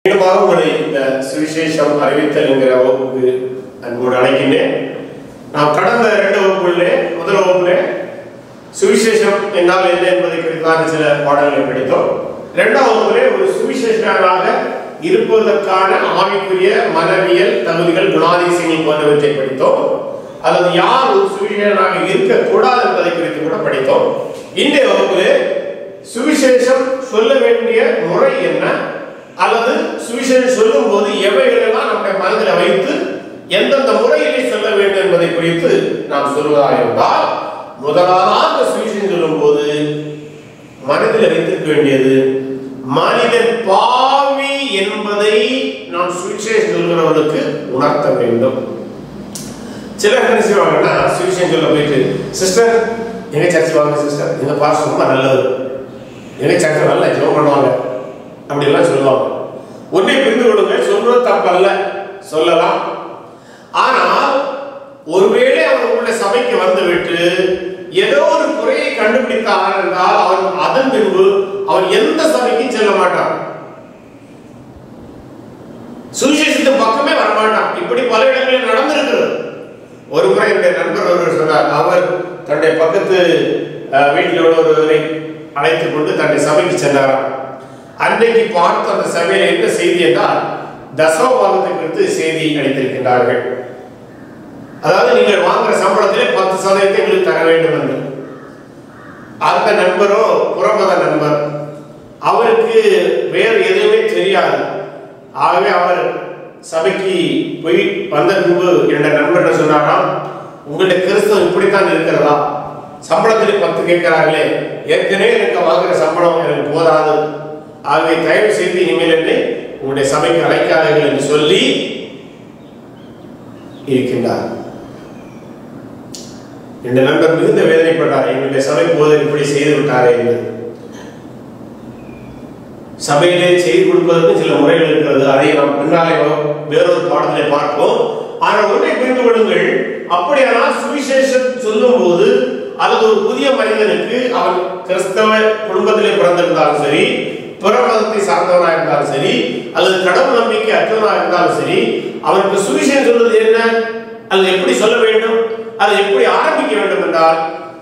மீண்டுமாக உங்களை இந்த சுவிசேஷம் அறிவித்தல் என்கிற வகுப்புக்கு அன்போடு அழைக்கின்றேன் நாம் கடந்த இரண்டு வகுப்புகளிலே முதல் வகுப்பிலே சுவிசேஷம் என்றால் என்ன என்பதை குறித்தான சில பாடங்களை படித்தோம் இரண்டாம் வகுப்பிலே ஒரு சுவிசேஷனாக இருப்பதற்கான ஆவிக்குரிய மனவியல் தகுதிகள் குணாதிசயங்கள் போன்றவற்றை படித்தோம் அல்லது யார் ஒரு சுவிசேஷனாக இருக்கக்கூடாது என்பதை குறித்து கூட படித்தோம் இன்றைய வகுப்பிலே சுவிசேஷம் சொல்ல வேண்டிய முறை என்ன அல்லது சுவிசேஷம் சொல்லும் போது எவைகளெல்லாம் நம்முடைய மனதில் வைத்து எந்தெந்த முறையிலே சொல்ல வேண்டும் என்பதை குறித்து நாம் சொல்வதாக இருந்தால் முதலாவது சுவிசேஷம் சொல்லும் போது மனதில் வைத்திருக்க வேண்டியது மனிதன் பாவி என்பதை நாம் சுவிசேஷம் சொல்கிறவர்களுக்கு உணர்த்த வேண்டும் சிலர் என்ன செய்வாங்கன்னா சுவிசேஷம் சொல்ல போயிட்டு சிஸ்டர் எங்க சர்ச் வாங்க சிஸ்டர் எங்க பாஸ் ரொம்ப நல்லது எங்க சர்ச் நல்ல ஜெபம் பண்ணுவாங்க அப்படிலாம் சொல்லுவாங்க ஒன்னே புரிந்து கொள்ளுங்க சொல்றது தப்பல்ல சொல்லலாம் ஆனால் ஒருவேளை அவன் உங்களுடைய சபைக்கு வந்துவிட்டு ஏதோ ஒரு குறையை கண்டுபிடித்தான் என்றால் அவன் அதன் பின்பு அவன் எந்த சபைக்கும் செல்ல மாட்டான் சுவிசேஷத்தின் பக்கமே வரமாட்டான் இப்படி பல இடங்களில் நடந்திருக்கிறது ஒரு முறை என்னுடைய நண்பர் ஒருவர் சொன்னார் அவர் தன்னுடைய பக்கத்து அஹ், வீட்டில் உள்ள ஒருவரை அழைத்துக் கொண்டு தன்னுடைய சபைக்கு சென்றாராம் அன்றைக்கு பார்த்த அந்த சபையில் என்ன செய்தி என்றால் தசமபாகத்தை குறித்து செய்தி அளித்திருக்கின்றார்கள் அதாவது நீங்கள் வாங்குற சம்பளத்திலே பத்து சதவீதத்தை எங்களுக்கு தர வேண்டும் என்று அந்த நண்பரோ புறமத நண்பர் அவருக்கு வேறு எதுவுமே தெரியாது ஆகவே அவர் சபைக்கு போய் வந்த பின்பு என்னுடைய நண்பர் சொன்னாராம் உங்களுடைய கிறிஸ்தவம் இப்படித்தான் இருக்கிறதா சம்பளத்தில் பத்து கேட்கிறார்களே ஏற்கனவே எனக்கு வாங்குற சம்பளம் எனக்கு போதாது ஆகவே தயவு செய்து இனிமேல் என்னை உங்களுடைய சபைக்கு அழைக்காதீர்கள் என்று சொல்லி இருக்கின்றார் என் நண்பர் மிகுந்த வேதனைப்பட்டார் எங்களுடைய சபை போதர் இப்படி செய்து விட்டாரே என்று சபையிலே செய்து கொடுப்பதற்கு சில முறைகள் இருக்கிறது அதை நாம் பின்னாலே வேறொரு பாடத்திலே பார்ப்போம் ஆனால் ஒன்றை புரிந்து கொள்ளுங்கள் அப்படியானால் சுவிசேஷம் சொல்லும் போது அல்லது ஒரு புதிய மனிதனுக்கு அவன் கிறிஸ்தவ குடும்பத்திலே பிறந்திருந்தாலும் சரி பிற மதத்தை சார்ந்தவனாக இருந்தாலும் சரி அல்லது கடவுள் நம்பிக்கை அற்றவனாக இருந்தாலும் சரி அவனுக்கு சுவிசேஷம் சொல்வது என்ன அது எப்படி சொல்ல வேண்டும் அதை எப்படி ஆரம்பிக்க வேண்டும் என்றால்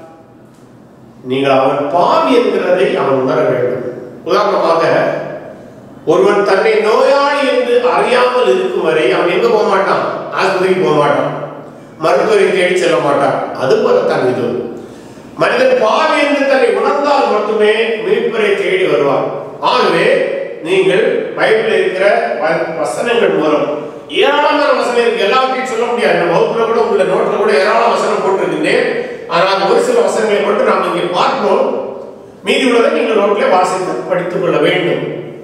நீங்கள் அவன் பாவி என்கிறதை அவன் உணர வேண்டும் உதாரணமாக ஒருவன் தன்னை நோயாளி என்று அறியாமல் இருக்கும் வரை அவன் எங்க போக மாட்டான் ஆஸ்பத்திரிக்கு போக மாட்டான் மருத்துவரை தேடி செல்ல மாட்டான் அது போலத்தான் இது மனிதன் பாவி என்று தன்னை உணர்ந்தால் மட்டுமே மீட்பரை தேடி வருவான் ஆகவே நீங்கள் பைபிளில் இருக்கிற வ- வசனங்கள் மூலம் ஏராளமான வசனம் இருக்கு எல்லாத்தையும் சொல்ல முடியாது இந்த வகுப்புல கூட உள்ள நோட்ல கூட ஏராளமான வசனம் போட்டிருக்கின்றேன் ஆனால் ஒரு சில வசனங்களை மட்டும் நாம் இங்கே பார்ப்போம் மீதி உள்ளதை நீங்கள் நோட்டிலே வாசித்து படித்துக் கொள்ள வேண்டும்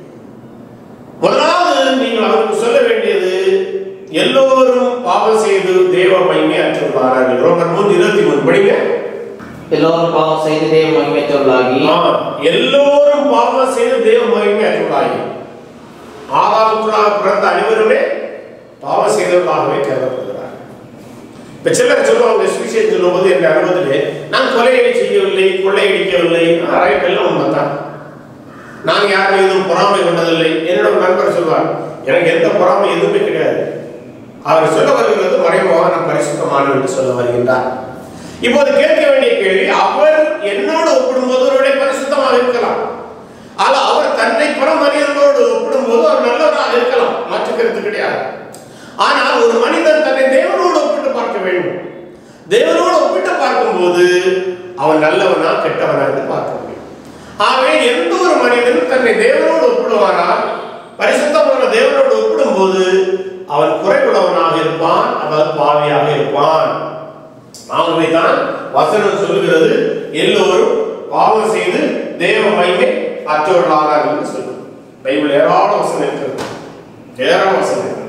முதலாவது நீங்கள் அவருக்கு சொல்ல வேண்டியது எல்லோரும் பாவம் செய்து தேவ மகிமை அற்றுள்ளார்கள் ரோமர் மூன்று இருபத்தி மூணு படிங்க எல்லோரும் பாவம் செய்து தேவ மகிமைத்தவர்களாகி ஆ, எல்லோரும் பாவம் செய்து தேவ மகிமை அற்றுள்ளார்கள் ஆதாமுக்குள்ளாக பிறந்த அனைவருமே பாவம் செய்தவர்களாகவே கருதப்படுகிறார் இப்ப சிலர் சொல்லுவாங்க சுவிசேஷம் சொல்லும்போது என்ற அனுபவத்திலே நான் கொலையை செய்யவில்லை கொள்ளையடிக்கவில்லை ரைட் எல்லாம் உண்மைதான் நான் யார் மீதும் பொறாமை கொண்டதில்லை என்னோட ஒரு நண்பர் சொல்வார் எனக்கு எந்த பொறாமை எதுவுமே கிடையாது அவர் சொல்ல வருகிறது மறைமுகமாக நான் பரிசுத்தமானவர் என்று சொல்ல வருகின்றார் இப்போது கேட்க வேண்டிய கேள்வி அவர் என்னோடு ஒப்பிடும்போது அவருடைய பரிசுத்தமாக இருக்கலாம் ஆனால் அவர் தன்னை பிற மனிதர்களோடு ஒப்பிடும்போது அவர் நல்லவராக இருக்கலாம் மாற்று கருத்து கிடையாது ஆனால் ஒரு மனிதன் தன்னை தேவனோடு ஒப்பிட்டு பார்க்க வேண்டும் தேவனோடு ஒப்பிட்டு பார்க்கும்போது அவன் நல்லவனா கெட்டவனா என்று பார்க்க முடியும் ஆகவே எந்த ஒரு மனிதனும் தன்னை தேவனோடு ஒப்பிடுவானால் பரிசுத்தமான தேவனோடு ஒப்பிடும்போது அவன் குறைவுள்ளவனாக இருப்பான் அதாவது பாவியாக இருப்பான் ஆகவே தான் வசனம் சொல்லுகிறது எல்லோரும் பாவம் செய்து தேவ மகிமை அற்றவர்களாக என்று சொல்லும் பைபிள் ஏராள வசனம் இருக்கிறது ஏராள வசனம் இருக்கிறது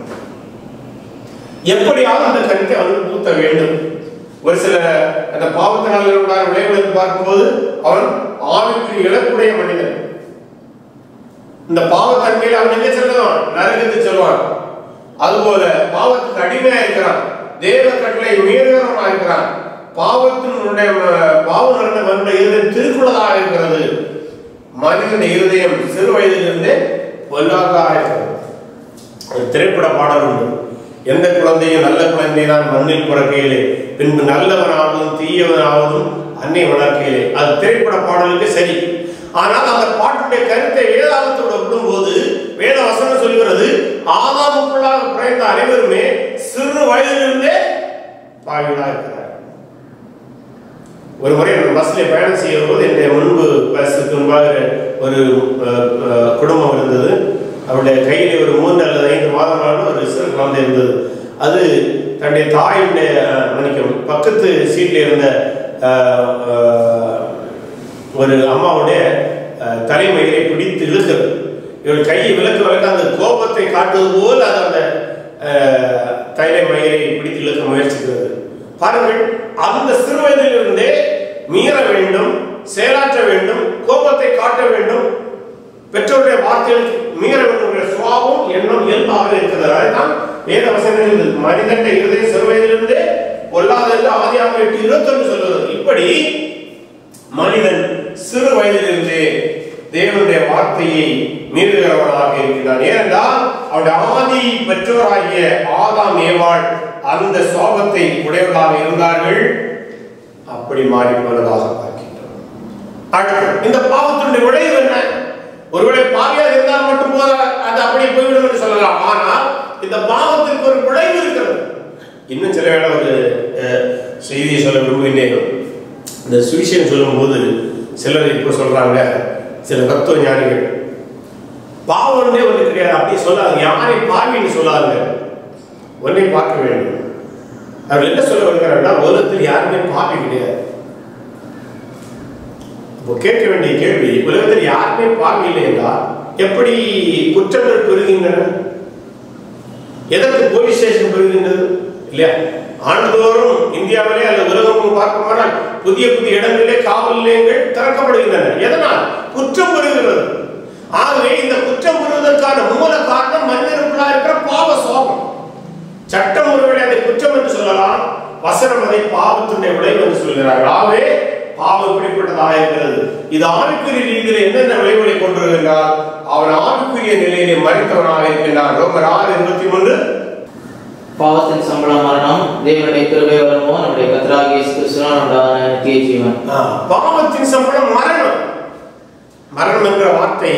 எப்படியாவது அந்த கருத்தை அவன் பூத்த வேண்டும் ஒரு சில அந்த பாவத்தினால் உண்டான விளைவுகளை பார்க்கும்போது அவன் ஆவிக்கு இழப்புடைய மனிதன் இந்த பாவத்தன்மையில் அவன் எங்க செல்லுவான் நரகத்துக்கு செல்வான் அதுபோல பாவத்துக்கு அடிமையா இருக்கிறான் தேவ கட்டளை மீறுகிறவனா இருக்கிறான் பாவத்தினுடைய பாவம் நடந்த வந்த இருதயம் திருக்குள்ளதாக இருக்கிறது மனிதனுடைய இருதயம் சிறு வயதிலிருந்தே பொல்லாததாக இருக்கிறது ஒரு திரைப்பட பாடல் உண்டு எந்த குழந்தையும் நல்ல குழந்தை தான் மண்ணில் பிறக்கையிலே பின்பு நல்லவனாவதும் தீயவனாவதும் அன்னை வளர்க்கையிலே அது திரைப்பட பாடலுக்கு சரி ஆனால் அந்த பாட்டுடைய கருத்தை வேதாகத்தோடு ஒப்பிடும்போது வேத வசனம் சொல்கிறது ஆதாமுக்குள்ளாக பிறந்த அனைவருமே சிறு வயதிலிருந்தே பாவிகளா இருக்கிறார் ஒரு முறை நான் பஸ்ல பயணம் செய்யும் போது என்னுடைய முன்பு பஸ்ஸுக்கு முன்பாக ஒரு அஹ், அஹ், குடும்பம் இருந்தது அவருடைய கையிலே ஒரு மூன்று அல்லது ஐந்து மாதமான ஒரு சிறு குழந்தை இருந்தது அது தன்னுடைய தாயுடைய அஹ், மன்னிக்கவும் பக்கத்து சீட்டில் இருந்த அஹ், அஹ், ஒரு அம்மாவுடைய அஹ், தலைமயிரை பிடித்து இழுக்கிறது இவள் கையை விளக்க விளக்க அந்த கோபத்தை காட்டுவது போல் அது அந்த அஹ், தலைமயிரை பிடித்து இழுக்க முயற்சிக்கிறது பாருங்கள் அந்த சிறு வயதிலிருந்தே மீற வேண்டும் செயலாற்ற வேண்டும் கோபத்தை காட்ட வேண்டும் பெற்றோருடைய வார்த்தைகளுக்கு மீற வேண்டும் என்ற சுவாபம் எண்ணம் இயல்பாக இருக்கிறது அதுதான் வேத வசனங்கள் மனிதனுடைய இருதய சிறு வயதிலிருந்தே பொல்லாதென்று ஆதியாக எட்டு இருபத்தொன்று சொல்வது இப்படி மனிதன் சிறு வயதிலிருந்தே தேவனுடைய வார்த்தையை மீறுகிறவனாக இருக்கிறான் ஏனென்றால் அவருடைய ஆதி பெற்றோராகிய ஆதாம் ஏவாள் அந்த சோபத்தை உடையவர்களாக இருந்தார்கள் அப்படி மாறி போனதாக பார்க்கின்றோம் அடுத்து இந்த பாவத்தினுடைய விளைவு என்ன ஒருவேளை பாவியாக இருந்தால் மட்டும் போத அது அப்படியே போய்விடும் என்று சொல்லலாம் ஆனால் இந்த பாவத்திற்கு ஒரு விளைவு இருக்கிறது இன்னும் சில வேளை ஒரு அஹ், செய்தியை சொல்ல விரும்புகின்றேன் இந்த சுவிசேஷம் சொல்லும்போது சிலர் இப்போ சொல்றாங்க சில தத்துவ ஞானிகள் பாவம்னே ஒன்று கிடையாது அப்படி சொல்லாது யாரை பாவின்னு சொல்லாதுங்க ஒன்றை பார்க்க வேண்டும் அவர் என்ன சொல்ல வருகிறார்னா உலகத்தில் யாருமே பாவி கிடையாது இப்போ கேட்க வேண்டிய கேள்வி உலகத்தில் யாருமே பாவி இல்லை என்றால் எப்படி குற்றங்கள் பெறுகின்றன எதற்கு போலீஸ் ஸ்டேஷன் பெறுகின்றது இல்லையா ஆண்டுதோறும் இந்தியாவிலே அல்லது உலகம் பார்க்குமானால் புதிய புதிய இடங்களிலே காவல் நிலையங்கள் திறக்கப்படுகின்றன எதனால் குற்றம் பெறுகிறது ஆகவே இந்த குற்றம் பெறுவதற்கான மூல காரணம் மனிதனுக்குள்ளா இருக்கிற பாவ சோகம் சட்டம் ஒருவேளை அதை குற்றம் என்று சொல்லலாம் வசனம் அதை பாவத்தினுடைய விளைவு என்று சொல்கிறார்கள் ஆகவே பாவம் இப்படிப்பட்டதாக இருக்கிறது இது ஆவிக்குரிய ரீதியில் என்னென்ன விளைவுகளை கொண்டிருக்கின்றால் அவன் ஆவிக்குரிய நிலையிலே மறித்தவனாக இருக்கின்றான் ரோமர் ஆறு இருபத்தி மூன்று பாவத்தின் சம்பளம் மரணம் தேவனுடைய கிருபை வருமோ நம்முடைய கத்ராகி கிறிஸ்துவன் உண்டான நித்திய ஜீவன் ஆ, பாவத்தின் சம்பளம் மரணம் மரணம் என்கிற வார்த்தை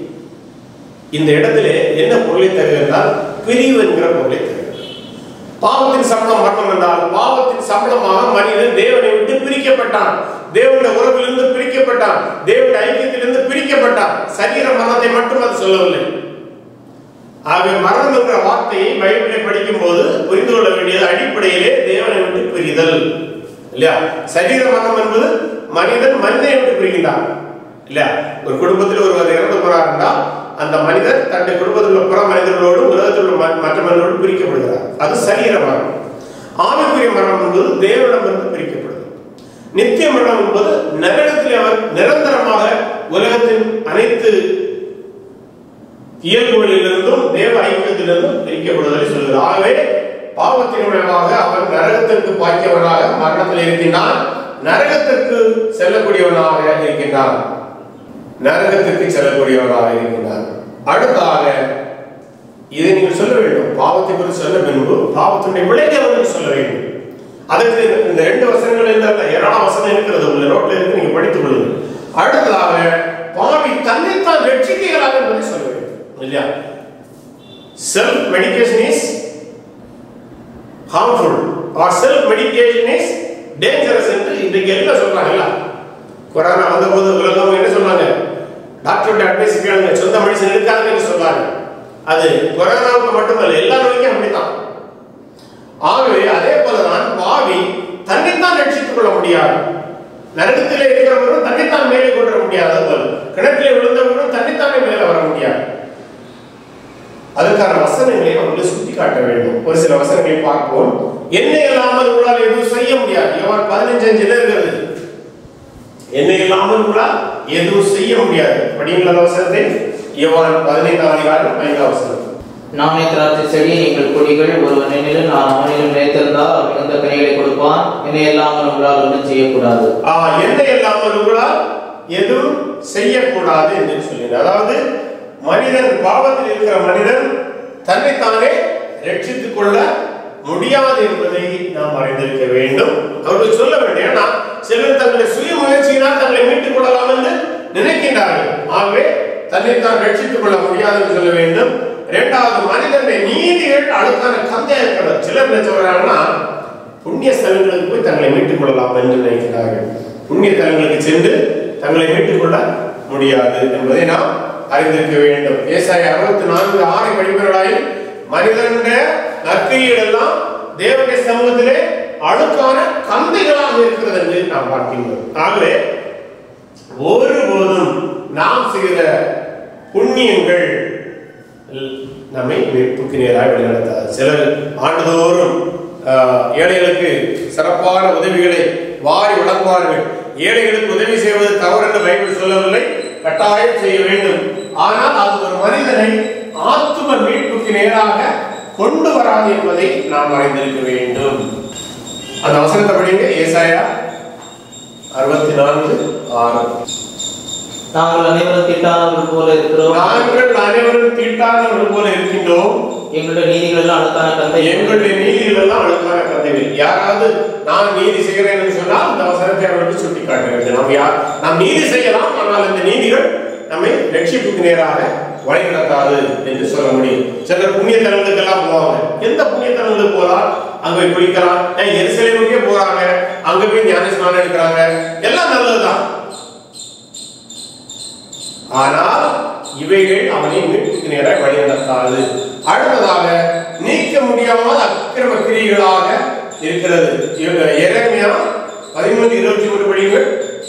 இந்த இடத்திலே என்ன பொருளை தருகிறதால் பிரிவு என்கிற பொருளை தருகிறது பாவத்தின் சம்பளம் மரணம் என்றால் பாவத்தின் சம்பளமாக மனிதன் தேவனை விட்டு பிரிக்கப்பட்டான் தேவனுடைய உறவிலிருந்து பிரிக்கப்பட்டான் தேவனுடைய ஐக்கியத்திலிருந்து பிரிக்கப்பட்டான் சரீர மரணத்தை மட்டும் அது சொல்லவில்லை ஆகவே மரணம் என்ற வார்த்தையை பைபிளை படிக்கும் போது புரிந்து கொள்ள வேண்டியது அடிப்படையிலே தேவனை விட்டு பிரிதல் இல்லையா சரீர மரணம் என்பது மனிதன் மனிதனை விட்டு பிரிகின்றான் இல்லையா ஒரு குடும்பத்தில் ஒருவர் இறந்து போறார் என்றால் அந்த மனிதர் தன்னுடைய குடும்பத்தில் உள்ள புற மனிதர்களோடும் உலகத்தில் உள்ள ம- மற்ற மனிதர்களோடும் பிரிக்கப்படுகிறார் அது சரீர மரணம் ஆவிக்குரிய மரணம் என்பது தேவனிடமிருந்து பிரிக்கப்படுது நித்திய மரணம் என்பது நரகத்தில் அவர் நிரந்தரமாக உலகத்தின் அனைத்து இயல்புகளிலிருந்தும் தேவ ஐக்கியத்திலிருந்தும் பிரிக்கப்படுவதை சொல்கிறார் ஆகவே பாவத்தின் விளைவாக அவன் நரகத்திற்கு பாய்க்கவனாக மரணத்தில் இருக்கின்றான் நரகத்திற்கு செல்லக்கூடியவனாக இருக்கின்றான் நரகத்திற்கு செல்லக்கூடியவனாக இருக்கின்றான் அடுத்தாக இதை நீங்கள் சொல்ல வேண்டும் பாவத்தை குறித்து சொல்ல பின்பு பாவத்தினுடைய விளைவை அவர்களுக்கு சொல்ல வேண்டும் அதற்கு இந்த ரெண்டு வசனங்கள் இருந்தால் ஏராளம் வசனம் இருக்கிறது உள்ள நோட்டில் இருக்கு நீங்க படித்துக் கொள்ளுங்கள் அடுத்ததாக பாவி தன்னைத்தான் ரட்சிக்கிறார் என்பதை சொல்ல வேண்டும் இல்லையா self medication is harmful or self medication is dangerous என்று இன்றைக்கு எல்லாம் சொல்றாங்கல்ல கொரோனா வந்தபோது உலகம் என்ன சொன்னாங்க டாக்டருடைய அட்வைஸ் கேளுங்க சொந்த மெடிசன் இருக்காதுன்னு சொன்னாங்க அது கொரோனாவுக்கு மட்டுமல்ல எல்லா நோய்க்கும் அப்படித்தான் ஆகவே அதே போலதான் பாவி தன்னைத்தான் ரட்சித்துக் கொள்ள முடியாது நரகத்திலே இருக்கிறவரும் தன்னைத்தான் மேலே கொண்டு வர முடியாது அதுபோல் கிணற்றிலே விழுந்தவரும் தன்னைத்தானே மேலே வர முடியாது அதற்கான வசனங்களை அவர்கள் சுட்டி காட்ட வேண்டும் ஒரு சில வசனங்களை பார்ப்போம் என்ன இல்லாமல் உங்களால் எதுவும் செய்ய முடியாது யோவான் பதினஞ்சு அஞ்சுல இருக்கிறது என்ன இல்லாமல் உங்களால் எதுவும் செய்ய முடியாது படியுங்கள் அந்த வசனத்தை யோவான் பதினைந்தாம் அதிகாரம் ஐந்தாம் வசனம் நானே திராட்சை செடி நீங்கள் கொடிகள் ஒருவன் என்னிலும் நான் அவனிலும் நிலைத்திருந்தால் அவன் மிகுந்த கனிகளை கொடுப்பான் என்னை இல்லாமல் உங்களால் ஒன்றும் செய்யக்கூடாது ஆ, என்ன இல்லாமல் உங்களால் எதுவும் செய்யக்கூடாது என்று சொல்லினார் அதாவது மனிதன் பாவத்தில் இருக்கிற மனிதன் தன்னைத்தானே ரட்சித்துக் கொள்ள முடியாது என்பதை நாம் அறிந்திருக்க வேண்டும் அவர்கள் சொல்ல வேண்டும் ஏன்னா சிலர் தங்களை சுய முயற்சியினால் தங்களை மீட்டுக் கொள்ளலாம் என்று நினைக்கின்றார்கள் ஆகவே தன்னைத்தான் ரட்சித்துக் கொள்ள முடியாது என்று சொல்ல வேண்டும் இரண்டாவது மனிதனுடைய நீதிகள் அழுக்கான கந்தையா இருக்கிறது சிலர் என்ன சொல்றாங்கன்னா புண்ணிய ஸ்தலங்களுக்கு போய் தங்களை மீட்டுக் கொள்ளலாம் என்று நினைக்கிறார்கள் புண்ணிய தலங்களுக்கு சென்று தங்களை மீட்டுக் கொள்ள முடியாது என்பதை நாம் அறிந்திருக்க வேண்டும் ஏசாய அறுபத்தி நான்கு ஆறு படிப்பவர்களாய் மனிதனுடைய நற்கைகள் எல்லாம் தேவனுடைய சமூகத்திலே அழுக்கான கந்தைகளாக இருக்கிறது என்று நாம் பார்க்கின்றோம் ஆகவே ஒருபோதும் நாம் செய்த புண்ணியங்கள் நம்மை மீட்புக்கு நேராக வழிநடத்தாது சிலர் ஆண்டுதோறும் ஆஹ், ஏழைகளுக்கு சிறப்பான உதவிகளை வாரி வழங்குவார்கள் ஏழைகளுக்கு உதவி செய்வது தவறு என்று பைபிள் சொல்லவில்லை கட்டாயம் செய்ய வேண்டும் ஆனால் அது ஒரு மனிதனை ஆத்தும மீட்புக்கு நேராக கொண்டு வராது என்பதை நாம் அறிந்திருக்க வேண்டும் அந்த வசனத்தை படிங்க ஏசாயா அறுபத்தி நான்கு ஆறு நாங்கள் அனைவரும் திட்டானவர்கள் போல இருக்கிறோம் நாங்கள் அனைவரும் தீட்டானவர்கள் போல இருக்கின்றோம் எங்களுடைய நீதிகள் எல்லாம் அழுக்கான கந்தை எங்களுடைய நீதிகள் எல்லாம் அழுக்கான கதைகள் யாராவது நான் நீதி செய்கிறேன் என்று சொன்னால் இந்த அவசரத்தை அவர்களுக்கு சுட்டி காட்ட வேண்டும் நாம் யார் நாம் நீதி செய்யலாம் ஆனால் இந்த நீதிகள் நம்மை ரட்சிப்புக்கு நேராக வழிநடத்தாது என்று சொல்ல முடியும் சிலர் புண்ணிய தலங்களுக்கு எல்லாம் போவாங்க எந்த புண்ணிய தலங்களுக்கு போலாம் அங்க போய் குளிக்கலாம் ஏன் எருசலேமுக்கே போறாங்க அங்க போய் ஞான ஸ்நானம் எடுக்கிறாங்க எல்லாம் நல்லதுதான் ஆனால் இவைகள் அவனை மீட்புக்கு நேராக வழிநடத்தாது அடுத்ததாக நீக்க முடியாத அக்கிரம கிரியைகளாக இருக்கிறது எரேமியா பதிமூன்று இருபத்தி மூன்று படிகள்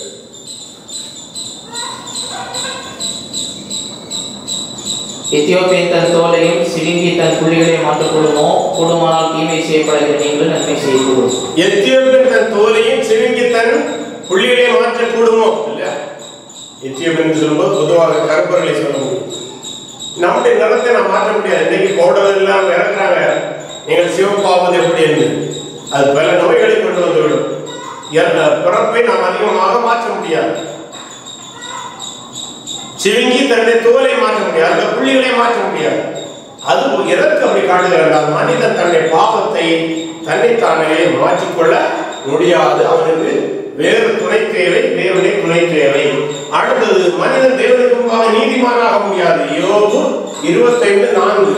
எத்தியோப்பியன் தன் தோலையும் சிவிங்கி தன் புள்ளிகளையும் மாற்றக்கூடுமோ கூடுமானால் தீமை செய்யப்படுகிற நீங்களும் நன்மை செய்யக்கூடும் எத்தியோப்பியன் தன் தோலையும் சிவிங்கி தன் புள்ளிகளை மாற்றக்கூடுமோ இல்ல எத்தியோப்பியன் சொல்லும்போது பொதுவாக கருப்பர்களை சொல்ல முடியும் நம்முடைய நிறத்தை நாம் மாற்ற முடியாது இன்னைக்கு பவுடர் எல்லாம் இறக்குறாங்க நீங்கள் சிவப்பாவது எப்படி என்று அது பல நோய்களை கொண்டு வந்துவிடும் இறந்த பிறப்பை நாம் அதிகமாக மாற்ற முடியாது சிவிங்கி தன்னுடைய தோலை மாற்ற முடியாது அந்த புள்ளிகளை மாற்ற முடியாது அது எதற்கு அப்படி காட்டுகிறார் மனிதன் தன்னுடைய பாவத்தை தன்னைத்தானே மாற்றிக்கொள்ள முடியாது அவனுக்கு வேறு துணை தேவை தேவனை துணை தேவை அடுத்தது மனிதன் தேவனுக்கு முன்பாக நீதிமானாக முடியாது யோபு இருபத்தைந்து நான்கு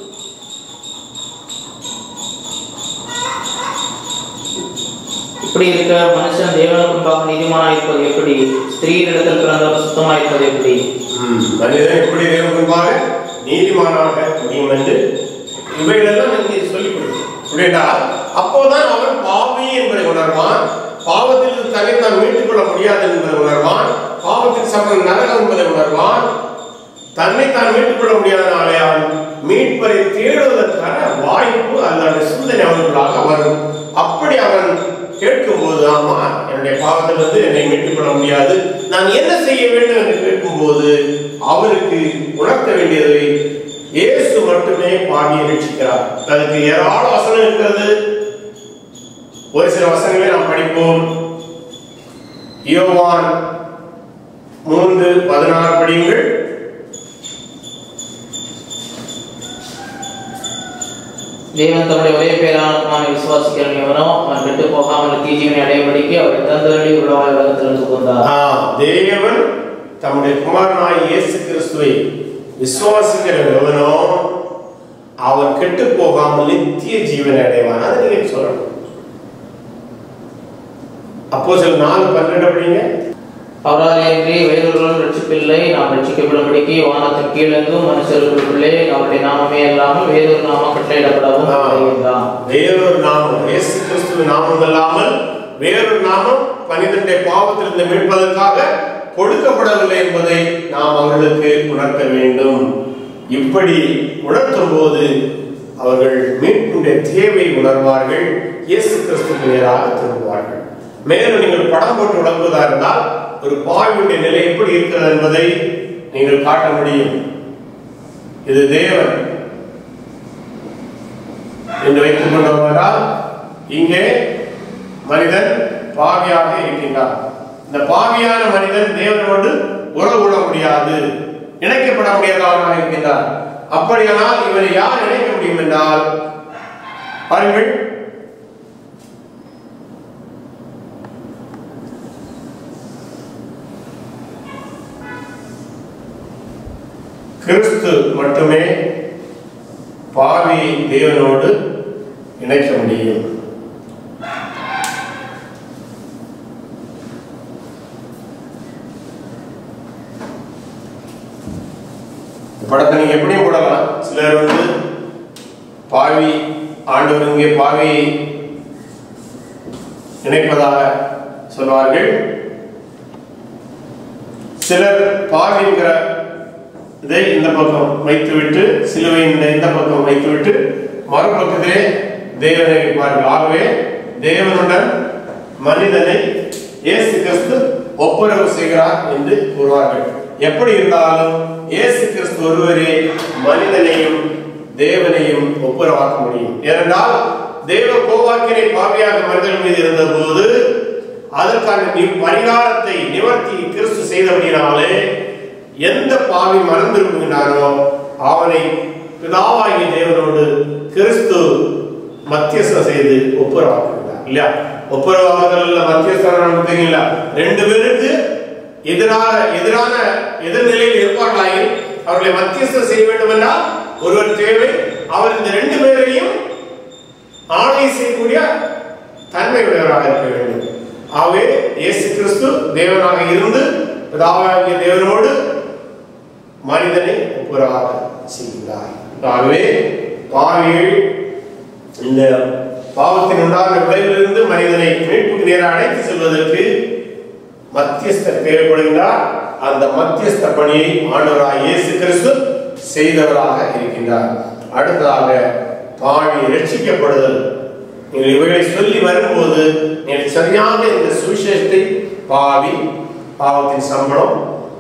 இப்படி இருக்க மனுஷன் தேவனுக்கு முன்பாக நீதிமானாய் இருப்பது எப்படி ஸ்திரீனிடத்தில் பிறந்தவர் சுத்தமாய் இருப்பது எப்படி மனிதன் எப்படி தேவன் முன்பாக நீதிமானாக முடியும் என்று இவைகளெல்லாம் இங்கே சொல்லிக் கொடுக்கும் புரியுதால் அப்போதான் அவன் பாவி என்பதை உணர்வான் பாவத்தில் தன்னைத்தான் மீட்டுக் கொள்ள முடியாது என்பதை உணர்வான் பாவத்தின் சம்பளம் நரகம் என்பதை உணர்வான் தன்னைத்தான் மீட்டுக் கொள்ள முடியாதனாலே அவன் மீட்பரை தேடுவதற்கான வாய்ப்பு அல்லது சிந்தனை அவனுக்குள்ளாக வரும் அப்படி அவன் கேட்கும்போது ஆமா என்னுடைய பாவத்திலிருந்து என்னை மீட்டுக் கொள்ள முடியாது நான் என்ன செய்ய வேண்டும் என்று கேட்கும்போது அவருக்கு உணர்த்த வேண்டியதை இயேசு மட்டுமே பாடியை ரட்சிக்கிறார் அதுக்கு ஏராள வசனம் இருக்கிறது ஒரு சில வசனங்களை நாம் படிப்போம் யோவான் மூன்று பதினாறு படியுங்கள் தேவன் தம்முடைய ஒரே பேரான குமாரனை விசுவாசிக்கிறவன் எவனோ அவன் கெட்டு போகாமல் தீஜீவனை அடையும்படிக்கு அவரை தந்தரடி உலகாய் உலகத்திலிருந்து கொண்டார் ஆ, தேவன் தம்முடைய குமாரனாய் இயேசு கிறிஸ்துவை விசுவாசிக்கிற எவனோ அவன் கெட்டு போகாமல் நித்திய ஜீவனை அடைவான் அதை நீங்க சொல்லணும் அப்போ சில நாலு பன்னெண்டு அப்படிங்க அவரால் இன்றி வேறொருவரும் ரட்சிப்பில்லை நாம் ரட்சிக்கப்படும்படிக்கு வானத்தின் கீழெங்கும் மனுஷர்களுக்குள்ளே அவருடைய நாமமே அல்லாமல் வேறொரு நாமம் கட்டளையிடப்படவும் வருகின்றான் வேறொரு நாமம் இயேசு கிறிஸ்துவின் நாமம் அல்லாமல் வேறொரு நாமம் மனிதனுடைய பாவத்திலிருந்து மீட்பதற்காக கொடுக்கப்படவில்லை என்பதை நாம் அவர்களுக்கு உணர்த்த வேண்டும் இப்படி உணர்த்தும் போது அவர்கள் மீட்புடைய தேவை உணர்வார்கள் இயேசு கிறிஸ்துவின் நேராக திரும்புவார்கள் மேலும் நீங்கள் படம் போட்டு விளங்குவதா இருந்தால் ஒரு பாவியுடைய நிலை எப்படி இருக்கிறது என்பதை நீங்கள் காட்ட முடியும் இது தேவன் என்று வைத்துக் கொண்டவரால் இங்கே மனிதன் பாவியாக இருக்கின்றான் இந்த பாவியான மனிதன் தேவனோடு உறவு கொள்ள முடியாது இணைக்கப்பட முடியாதவனாக இருக்கின்றான் அப்படியானால் இவனை யார் இணைக்க முடியும் என்றால் பாருங்கள் கிறிஸ்து மட்டுமே பாவி தேவனோடு இணைக்க முடியும் இந்த படத்தை நீங்க எப்படியும் போடலாம் சிலர் வந்து பாவி ஆண்டவர் இங்கே பாவி இணைப்பதாக சொல்வார்கள் சிலர் பாவிங்கிற இதை இந்த பக்கம் வைத்துவிட்டு சிலுவை இந்த இந்த பக்கம் வைத்துவிட்டு மறுபக்கத்திலே தேவனை வைப்பார்கள் ஆகவே தேவனுடன் மனிதனை இயேசு கிறிஸ்து ஒப்புரவு செய்கிறார் என்று கூறுவார்கள் எப்படி இருந்தாலும் இயேசு கிறிஸ்து ஒருவரே மனிதனையும் தேவனையும் ஒப்புரவாக்க முடியும் ஏனென்றால் தேவ கோபாக்கினை பாவியாக மனிதன் மீது இருந்தபோது அதற்கான நி- பரிகாரத்தை நிவர்த்தி கிறிஸ்து செய்தபடினாலே எந்த பாவி மறந்திருக்கின்றானோ அவனை பிதாவாகிய தேவனோடு கிறிஸ்து மத்தியஸ்தம் செய்து ஒப்புரவாக்குகிறார் இல்லையா ஒப்புரவாக்குதல் மத்தியஸ்தம் நமக்கு தெரியல ரெண்டு பேருக்கு எதிராக எதிரான எதிர்நிலையில் இருப்பார்களாயில் அவர்களை மத்தியஸ்தம் செய்ய வேண்டும் என்றால் ஒருவர் தேவை அவர் இந்த ரெண்டு பேரையும் ஆணை செய்யக்கூடிய தன்மையுடையவராக இருக்க வேண்டும் ஆகவே இயேசு கிறிஸ்து தேவனாக இருந்து பிதாவாகிய தேவனோடு மனிதனை ஒப்புரவாக செய்கிறார் ஆகவே பாவிகள் இந்த பாவத்தின் உண்டான விளைவிலிருந்து மனிதனை மீட்புக்கு நேராக அழைத்து செல்வதற்கு மத்தியஸ்தர் தேவைப்படுகின்றார் அந்த மத்தியஸ்த பணியை ஆண்டவராக இயேசு கிறிஸ்து செய்தவராக இருக்கின்றார் அடுத்ததாக பாவி ரட்சிக்கப்படுதல் நீங்கள் இவைகளை சொல்லி வரும்போது நீங்கள் சரியாக இந்த சுவிசேஷத்தை பாவி பாவத்தின் சம்பளம்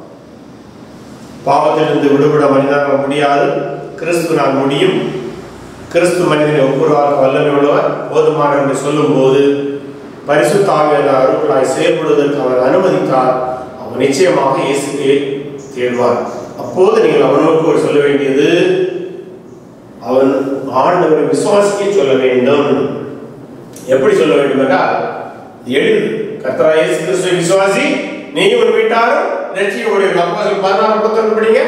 பாவத்திலிருந்து விடுபட மனிதனாக முடியாது கிறிஸ்து நான் முடியும் கிறிஸ்து மனிதனை ஒப்புரவாக வல்லமை உள்ளவர் போதுமான என்று சொல்லும்போது பரிசுத்தாவிய அருள்களாய் செயல்படுவதற்கு அவர் அனுமதித்தார் அவர் நிச்சயமாக இயேசுவே தேடுவார் அப்போது நீங்கள் அவனோடு ஒரு சொல்ல வேண்டியது அவன் ஆண்டவரை விசுவாசிக்க சொல்ல வேண்டும் எப்படி சொல்ல வேண்டும் என்றால் எழுது கர்த்தரா இயேசு கிறிஸ்துவை விசுவாசி நீயும் உன் வீட்டாரும் ரட்சிக்கப்படுவீர்கள் அப்போ பதினாறு முப்பத்தொன்று படிங்க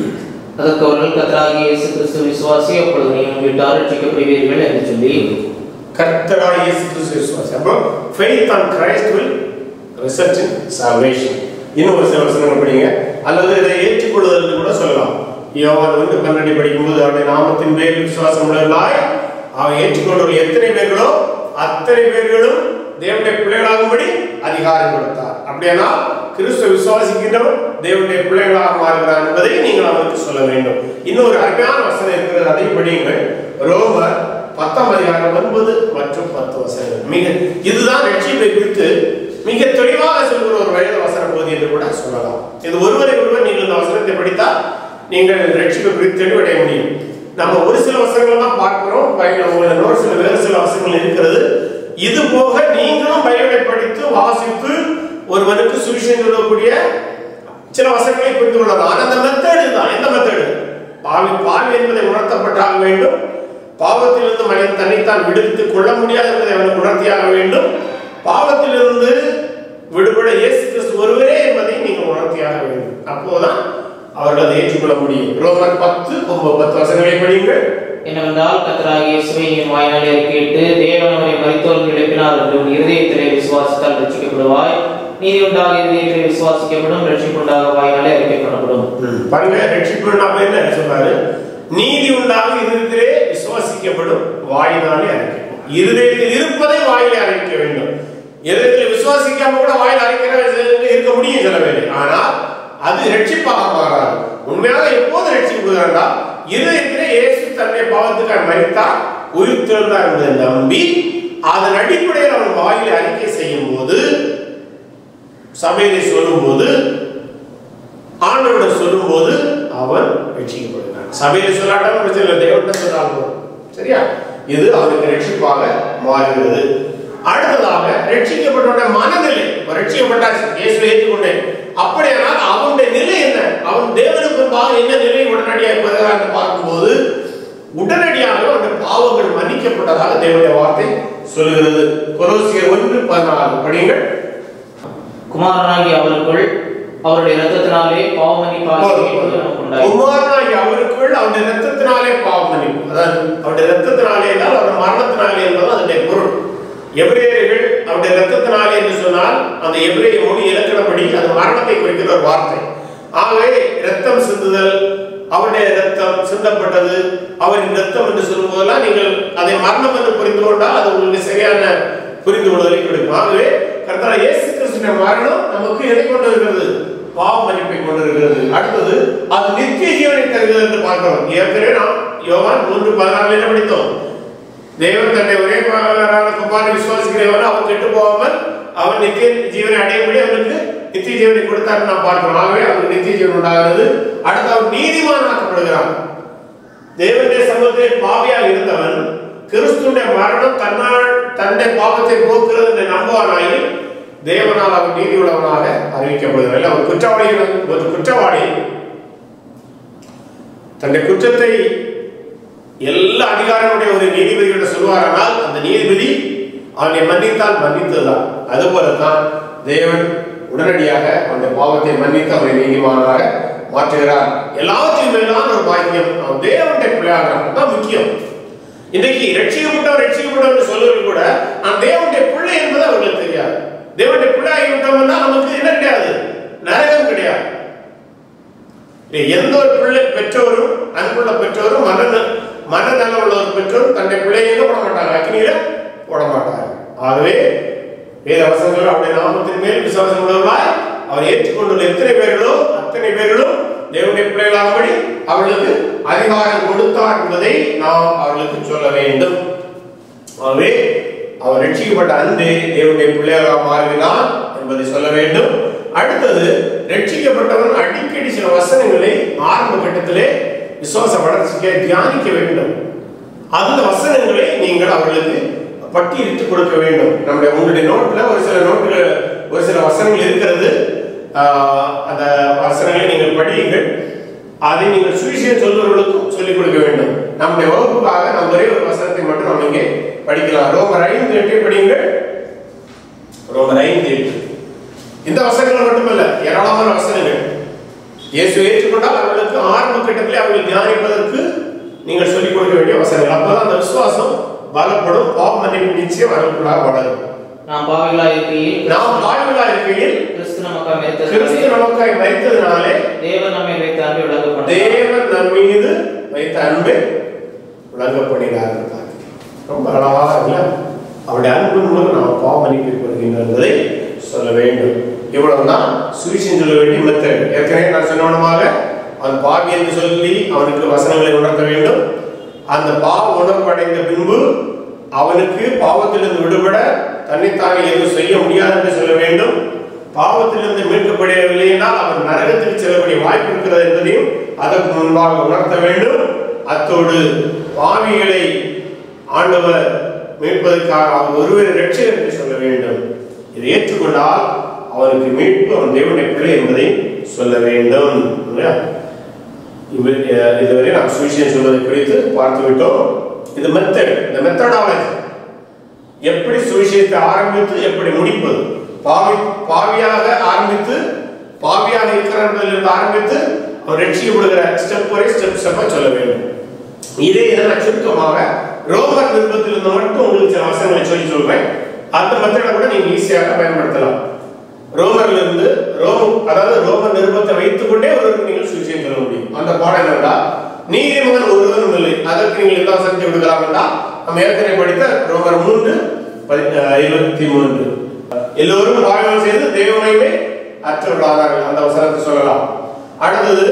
அதற்கு அவர்கள் கத்தராகிய இயேசு கிறிஸ்து விசுவாசி அப்பொழுது நீங்கள் வீட்டார் ரட்சிக்கப்படுவீர்கள் என்று சொல்லி கர்த்தரா இயேசு கிறிஸ்து விசுவாசி அப்போ faith on Christ will result in salvation இன்னும் ஒரு சில வசனங்கள் படிங்க அல்லது இதை ஏற்றுக்கொள்வதற்கு கூட சொல்லலாம் யோவான் வந்து பன்னெண்டு படிக்கும்போது அவருடைய நாமத்தின் பேரில் விசுவாசம் உள்ளவர்களாய் அவன் ஏற்றுக்கொண்டவர்கள் எத்தனை பேர்களோ அத்தனை பேர்களும் தேவனுடைய பிள்ளைகளாகும்படி அதிகாரம் கொடுத்தார் அப்படியானா கிறிஸ்துவ விசுவாசிக்கின்றவன் தேவனுடைய பிள்ளைகளாக மாறுகிறார் என்பதை நீங்கள் அவருக்கு சொல்ல வேண்டும் இன்னொரு அருமையான வசனம் இருக்கிறது அதை படியுங்கள் ரோமர் பத்தாம் அதிகாரம் ஒன்பது மற்றும் பத்து வசனங்கள் மிக இதுதான் ரட்சிப்பை குறித்து மிக தெளிவாக சொல்கிற ஒரு வயது வசன போது என்று கூட சொல்லலாம் இது ஒருவரை ஒருவர் நீங்கள் இந்த வசனத்தை படித்தால் நீங்கள் ரட்சிப்பை குறித்து தெளிவடைய முடியும் நம்ம ஒரு சில வசனங்கள் தான் பார்க்கிறோம் பைபிள் இன்னொரு சில வேறு சில வசனங்கள் இருக்கிறது இது போக நீங்களும் பைபிளை படித்து வாசித்து ஒருவனுக்கு சுவிசேஷம் சொல்லக்கூடிய சில வசனங்களை புரிந்து கொள்ளலாம் ஆனா அந்த மெத்தடு தான் எந்த மெத்தடு பாவி பாவி என்பதை உணர்த்தப்பட்டாக வேண்டும் பாவத்திலிருந்து மனிதன் தன்னைத்தான் விடுவித்துக் கொள்ள முடியாது என்பதை அவனுக்கு உணர்த்தியாக வேண்டும் பாவத்திலிருந்து விடுபட இயேசு கிறிஸ்து ஒருவரே என்பதை நீங்கள் உணர்த்தியாக வேண்டும் அப்போதான் அவர்கள் அதை ஏற்றுக்கொள்ள முடியும் ரோமர் பத்து ஒன்பது பத்து வசனங்களை படியுங்கள் என்னவென்றால் கத்தராகிய இயேசுவை நீ வாயினாலே அறிக்கையிட்டு தேவன் அவரை மரித்தோர்கள் எழுப்பினார் என்று உன் இருதயத்திலே விசுவாசித்தால் ரட்சிக்கப்படுவாய் நீதி உண்டாக இருதயத்திலே விசுவாசிக்கப்படும் ரட்சிப்புண்டாக வாயினாலே அறிக்கைப்படப்படும் பாருங்க ரட்சிப்பு நாம என்ன சொல்றாரு நீதி உண்டாக இருதயத்திலே விசுவாசிக்கப்படும் வாயினாலே அறிக்கை இருதயத்தில் இருப்பதை வாயிலே அறிவிக்க வேண்டும் இருதயத்தில் விசுவாசிக்காம கூட வாயில் அறிக்கிற இருக்க முடியும் சில பேர் ஆனால் அது ரட்சிப்பாக மாறாது உண்மையாக எப்போது ரட்சிக்கப்படுகிறாண்டா இருதயத்திலே இயேசு தன்னை பாவத்துக்காக மறித்தார் உயிர் திறந்தார் என்பதை நம்பி அதன் அடிப்படையில் அவன் வாயிலை அறிக்கை செய்யும் போது சபையிலே சொல்லும்போது ஆண்டவரிடம் சொல்லும்போது அவன் ரட்சிக்கப்படுகிறான் சபையில சொல்லாட்டாலும் பிரச்சனை இல்லை தேவன்கிட்ட சொன்னால் போதும் சரியா இது அவனுக்கு ரட்சிப்பாக மாறுகிறது அடுத்ததாக ரட்சிக்கப்பட்டவனுடைய மனநிலை இப்ப ரட்சிக்கப்பட்டாச்சு இயேசுவை ஏற்றுக்கொண்டேன் அப்படியானால் அவனுடைய நிலை என்ன அவன் தேவனுக்கு முன்பாக என்ன நிலை உடனடியாக பெறுகிறான் என்று பார்க்கும்போது உடனடியாக அவருடைய பாவங்கள் மன்னிக்கப்பட்டதாக தேவனுடைய வார்த்தை சொல்லுகிறது கொலோசியர் ஒன்று பதினாறு படியுங்கள் குமாரனாகி அவருக்குள் அவருடைய இரத்தத்தினாலே பாவமன்னிப்பாகிய மீட்பு நமக்கு உண்டாயிற்று. குமாரனாகி அவருக்குள் அவருடைய ரத்தத்தினாலே பாவம் மன்னிப்பு அதாவது அவருடைய ரத்தத்தினாலே என்றால் அவருடைய மரணத்தினாலே என்பது அதனுடைய பொருள் எபிரேயர்கள் அவருடைய ரத்தத்தினாலே என்று சொன்னால் அந்த எபிரேய மொழி இலக்கணப்படி அது மரணத்தை குறிக்கிற ஒரு வார்த்தை ஆகவே ரத்தம் சிந்துதல் அவருடைய ரத்தம் சிந்தப்பட்டது அவரின் ரத்தம் என்று சொல்லும் போதெல்லாம் நீங்கள் அதை மரணம் என்று புரிந்து கொண்டால் அது உங்களுக்கு சரியான புரிந்து கொள்வதை கொடுக்கும் ஆகவே கர்த்தா இயேசு கிறிஸ்துவின் மரணம் நமக்கு எதை கொண்டு இருக்கிறது பாவ மன்னிப்பை கொண்டிருக்கிறது அடுத்தது அது நித்திய ஜீவனை தருகிறது என்று பார்க்கிறோம் ஏற்கனவே நாம் யோவான் மூன்று பதினாறுல என்ன படித்தோம் தேவன் தன்னை ஒரே மகனான குமாரனை விசுவாசிக்கிறவன் அவன் கெட்டு போகாமல் அவன் நித்திய ஜீவனை அடையும்படி அவனுக்கு நித்திய ஜீவனை கொடுத்தார் நாம் பார்க்கிறோம் ஆகவே அவனுக்கு நித்திய ஜீவன் உண்டாகிறது அடுத்து அவன் நீதிமானாக்கப்படுகிறான் தேவனுடைய சமூகத்தில் பாவியாக இருந்தவன் கிறிஸ்துடைய மரணம் தன்னால் தன்னுடைய பாவத்தை போக்குறது என்று நம்புவானாயில் தேவனால் அவன் நீதி உள்ளவனாக அறிவிக்கப்படுகிறான் அவன் குற்றவாளி ஒரு குற்றவாளி தன்னுடைய குற்றத்தை எல்லா அதிகாரமுடைய ஒரு நீதிபதிகிட்ட சொல்வாரானால் அந்த நீதிபதி அவனை மன்னித்தால் மன்னித்ததுதான் அதுபோலத்தான் தேவன் உடனடியாக அந்த பாவத்தை மன்னித்து அவனை நீதிமானாக மாற்றுகிறார் எல்லாவற்றையும் மேலான ஒரு பாக்கியம் அவன் தேவனுடைய பிள்ளையாகிறான் தான் முக்கியம் இன்றைக்கு ரட்சிக்கப்பட்டவன் ரட்சிக்கப்பட்டவன் சொல்வது கூட நான் தேவனுடைய பிள்ளை என்பது அவர்களுக்கு தெரியாது தேவனுடைய பிள்ளை ஆகிவிட்டோம்னா நமக்கு என்ன கிடையாது நரகம் கிடையாது இல்லை, எந்த ஒரு பிள்ளை பெற்றோரும் அன்புள்ள பெற்றோரும் மன மனநலம் உள்ள ஒரு பெற்றோரும் தன்னுடைய பிள்ளையை எங்க போட மாட்டாங்க அக்னியில போட மாட்டாங்க ஆகவே வேத வசனங்கள் அவருடைய நாமத்தின் மேல் விசுவாசம் உள்ளவர்களாய் அவர் ஏற்றுக்கொண்டுள்ள எத்தனை பேர்களோ அத்தனை பேர்களும் தேவனுடைய பிள்ளைகளாகும்படி அவர்களுக்கு அதிகாரம் கொடுத்தார் என்பதை நாம் அவர்களுக்கு சொல்ல வேண்டும் ஆகவே அவர் ரட்சிக்கப்பட்ட அன்பே தேவனுடைய பிள்ளையாக மாறினார் என்பதை சொல்ல வேண்டும் அடுத்தது ரட்சிக்கப்பட்டவன் அடிக்கடி சில வசனங்களை ஆரம்ப கட்டத்திலே விசுவாச வளர்ச்சிக்கு தியானிக்க வேண்டும் அந்த வசனங்களை நீங்கள் அவர்களுக்கு பட்டியலிட்டு கொடுக்க வேண்டும் நம்முடைய உங்களுடைய நோட்ல ஒரு சில நோட்டுகள் ஒரு சில வசனங்கள் இருக்கிறது ஆஹ் அந்த வசனங்களை நீங்கள் படியுங்கள் அதை நீங்கள் சுவிசேஷம் சொல்பவர்களுக்கும் சொல்லிக் கொடுக்க வேண்டும் நம்முடைய வகுப்புக்காக நாம் ஒரே ஒரு வசனத்தை மட்டும் நாம் இங்கே படிக்கலாம் ரோமர் ஐந்து எட்டை படியுங்கள் ரோமர் ஐந்து எட்டு இந்த வசனங்கள் மட்டுமல்ல ஏராளமான வசனங்கள் இயேசு ஏற்றுக்கொண்டால் அவர்களுக்கு ஆரம்ப கட்டத்திலே அவர்கள் தியானிப்பதற்கு நீங்கள் சொல்லிக் கொடுக்க வேண்டிய வசனங்கள் அப்பதான் அந்த விசுவாசம் பலப்படும் பாவ மன்னிப்பு நிச்சயம் அவர்களுக்குள்ளாக வளரும் நாம் பாவிகளாய் இருக்கையில் நாம் வாழ்விலா இருக்கையில் கிறிஸ்து நமக்காக கிறிஸ்து மரித்ததினாலே நமக்காய் மரித்ததினாலே தேவன் நம்மை வைத்த அன்பை விளக்கப்பட்டது தேவன் நம் மீது வைத்த அன்பை விளங்கப்படுகிறார் என்றார். ரொம்ப அழகா இல்ல அவருடைய அன்பின் மூலம் நாம் பாவ மன்னிப்பு பெறுகின்றோம் என்பதை சொல்ல வேண்டும் இவ்வளவுதான் சுவிசேஷம் சொல்ல வேண்டிய மெத்தட் ஏற்கனவே நான் சொன்னவனமாக அவன் பாவி என்று சொல்லி அவனுக்கு வசனங்களை உணர்த்த வேண்டும் அந்த பாவ உணர்வடைந்த பின்பு அவனுக்கு பாவத்திலிருந்து விடுபட தன்னைத்தானே எதுவும் செய்ய முடியாது என்று சொல்ல வேண்டும் பாவத்திலிருந்து மீட்கப்படவில்லை என்றால் அவன் நரகத்துக்கு செல்லக்கூடிய வாய்ப்பு இருக்கிறது என்பதையும் அதற்கு முன்பாக உணர்த்த வேண்டும் அத்தோடு பாவிகளை ஆண்டவர் மீட்பதற்காக அவர் ஒருவரை ரட்சகர் என்று சொல்ல வேண்டும் இதை ஏற்றுக்கொண்டால் அவனுக்கு மீட்பு அவன் தேவனுடைய பிள்ளை என்பதை சொல்ல வேண்டும் இல்லையா? இவ- அஹ் இதுவரை நாம் சுவிசேஷம் சொல்வதை குறித்து பார்த்து விட்டோம் இது மெத்தட் இந்த மெத்தடாலஜி எப்படி சுவிசேஷத்தை ஆரம்பித்து எப்படி முடிப்பது பாவி பாவியாக ஆரம்பித்து பாவியாக இருக்கிறவர்களிலிருந்து ஆரம்பித்து அவர் ரட்சிக்கப்படுகிற ஸ்டெப் வரை ஸ்டெப் ஸ்டெப்பா சொல்ல வேண்டும் இதே இதை நான் சுருக்கமாக ரோமர் நிருபத்திலிருந்து மட்டும் உங்களுக்கு சில வசனங்களை சொல்லி சொல்றேன் அந்த மெத்தடை கூட நீங்க ஈஸியாக பயன்படுத்தலாம் ரோமர்ல இருந்து ரோம் அதாவது ரோமர் நிருபத்தை வைத்துக் கொண்டே ஒருவருக்கு நீங்கள் சுவிசேஷம் சொல்ல முடியும் அந்த பாடம் என்னன்னா நீதிமகன் ஒருவனும் இல்லை அதற்கு நீங்கள் எல்லாம் செஞ்சு விடுக்கலாம் என்றால் நம்ம ஏற்கனவே படித்த ரோமர் மூன்று பதி- அஹ் இருபத்தி மூன்று எல்லோரும் பாவம் செய்து தெய்வமையுமே அற்றவர்களானார்கள் அந்த வசனத்தை சொல்லலாம் அடுத்தது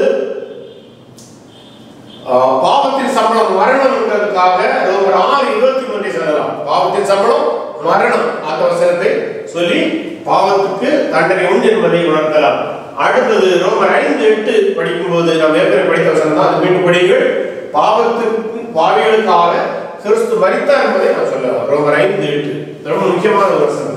ஆஹ், பாவத்தின் சம்பளம் மரணம் என்றதுக்காக ரோமர் ஆறு இருபத்தி மூன்றை சொல்லலாம் பாவத்தின் சம்பளம் மரணம் அந்த வசனத்தை சொல்லி பாவத்துக்கு தண்டனை உண்டு என்பதை உணர்த்தலாம் அடுத்தது ரோமர் ஐந்து எட்டு படிக்கும்போது நாம் ஏற்கனவே படித்த வசனம் தான் அது மீண்டும் படியுங்கள் பாவத்துக்கு பாவிகளுக்காக கிறிஸ்து மரித்தார் என்பதை நான் சொல்லலாம் ரோமர் ஐந்து எட்டு இது ரொம்ப முக்கியமான ஒரு வசனம்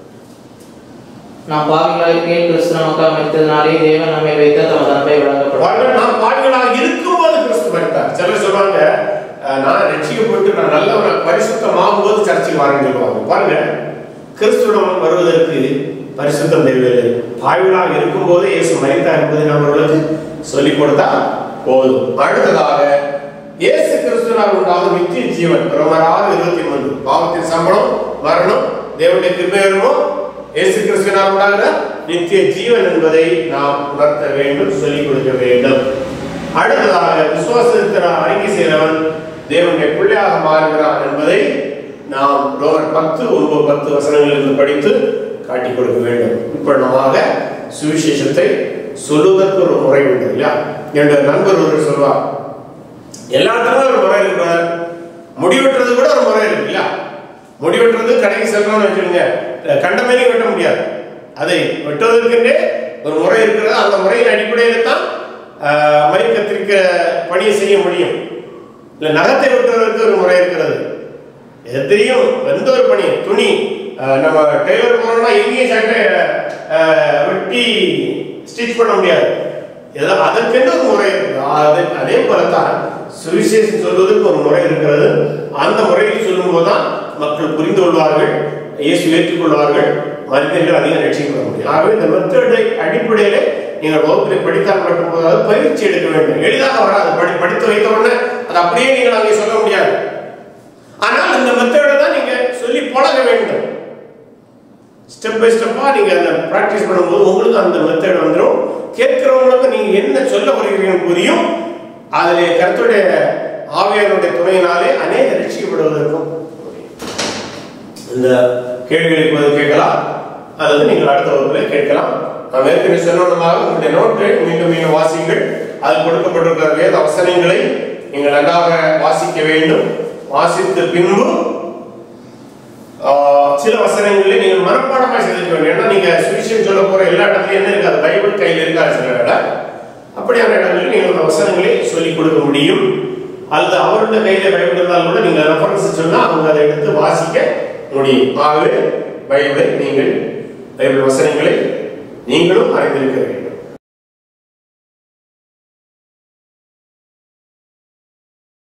நாம் பாவிகளாய் இருக்கையில் கிறிஸ்து நமக்காக மரித்ததினாலே தேவன் நம்மை வைத்த தமது அன்பை விளக்கப்பட்டது பாருங்கள், நாம் பாவிகளாக இருக்கும்போது கிறிஸ்து மரித்தார் சிலர் சொல்றாங்க அஹ், நான் ரட்சிக்கப்பட்டு நான் நல்லவன் பரிசுத்தமாகும் போது சர்ச்சுக்கு வரேன்னு சொல்லுவாங்க பாருங்க கிறிஸ்துவிடம் வருவதற்கு பரிசுத்தம் தேவையில்லை பாய்வலாக இருக்கும் போதே இயேசு மறித்தார் என்பதை நாம் அவர்களுக்கு சொல்லிக் கொடுத்தா போதும் அடுத்ததாக இயேசு கிறிஸ்துவினால் உண்டாகும் நித்திய ஜீவன் ரோமர் ஆறு இருபத்தி மூன்று பாவத்தின் சம்பளம் மரணம் தேவனுடைய கிருபை வருமோ இயேசு கிறிஸ்துவினால் உண்டாகிற நித்திய ஜீவன் என்பதை நாம் உணர்த்த வேண்டும் சொல்லிக் கொடுக்க வேண்டும் அடுத்ததாக விசுவாசத்தினால் அறிக்கை செய்கிறவன் தேவனுடைய பிள்ளையாக மாறுகிறான் என்பதை நாம் ரோமர் பத்து ஒன்பது பத்து வசனங்களிலிருந்து படித்து காட்டிக் கொடுக்க வேண்டும் இப்படிமாக சுவிசேஷத்தை சொல்லுவதற்கு ஒரு முறை உண்டு இல்லையா என்னுடைய நண்பர் ஒருவர் சொல்வார் எல்லாத்துக்கும் ஒரு முறை இருக்கு முடிவெட்டுறது கூட ஒரு முறை இருக்கு இல்லையா முடிவெட்டுறது கடைக்கு செல்றோம்னு வச்சுக்கோங்க கண்டமேனி வெட்ட முடியாது அதை வெட்டுவதற்கென்றே ஒரு முறை இருக்கிறது அந்த முறையின் அடிப்படையில் தான் ஆஹ், மணி கத்திரிக்க பணியை செய்ய முடியும் இல்லை நகத்தை வெட்டுவதற்கு ஒரு முறை இருக்கிறது எதையும் எந்த ஒரு பணி துணி ஆஹ், நம்ம டெய்லர் போனோம்னா எங்கேயும் சட்டை ஆஹ், வெட்டி ஸ்டிச் பண்ண முடியாது ஏதோ அதற்கென்று ஒரு முறை இருக்குது அது அதே போலத்தான் சுவிசேஷம் சொல்வதற்கு ஒரு முறை இருக்கிறது அந்த முறையில் சொல்லும்போது தான் மக்கள் புரிந்து கொள்வார்கள் இயேசு ஏற்றுக்கொள்வார்கள் மனிதர்கள் அதிகம் ரட்சிக்கப்பட முடியும் ஆகவே இந்த மெத்தடை அடிப்படையிலே நீங்கள் வகுப்பிலே படித்தால் மட்டும் போதாது பயிற்சி எடுக்க வேண்டும் எளிதாக வராது படி படித்து வைத்த உடனே அது அப்படியே நீங்கள் அங்கே சொல்ல முடியாது ஆனால் இந்த மெத்தடை தான் நீங்க சொல்லி பழக வேண்டும் ஸ்டெப் பை ஸ்டெப்பா நீங்க அந்த பிராக்டிஸ் பண்ணும்போது உங்களுக்கு அந்த மெத்தட் வந்துடும் கேட்கிறவங்களுக்கு நீங்க என்ன சொல்ல வருகிறீங்கன்னு புரியும் அதிலே கருத்துடைய ஆவியாருடைய துணையினாலே அநேக ரட்சிக்கப்படுவதற்கும் முடியும். இந்த கேள்விகளை இப்போது கேட்கலாம் அல்லது நீங்கள் அடுத்த வகுப்பில் கேட்கலாம் நாம் ஏற்கனவே சொன்னதாக உங்களுடைய நோட்டை மீண்டும் மீண்டும் வாசிங்கள் அதில் கொடுக்கப்பட்டிருக்கிற வேத வசனங்களை நீங்கள் நன்றாக வாசிக்க வேண்டும் வாசித்த பின்பு ஆஹ், சில வசனங்களை நீங்கள் மனப்பாடமாக செய்திருக்க வேண்டும் ஏன்னா நீங்க சுவிசேஷம் சொல்ல போற எல்லா இடத்துலயும் என்ன இருக்காது பைபிள் கையில் இருக்காது சில இடம் அப்படியான இடங்களில் நீங்கள் அந்த வசனங்களை சொல்லிக் கொடுக்க முடியும் அல்லது அவருடைய கையில பைபிள் இருந்தாலும் கூட நீங்க ரெஃபரன்ஸ் சொன்னா அவங்க அதை எடுத்து வாசிக்க முடியும் ஆகவே பைபிளை நீங்கள் பைபிள் வசனங்களை நீங்களும் அறிந்திருக்க வேண்டும்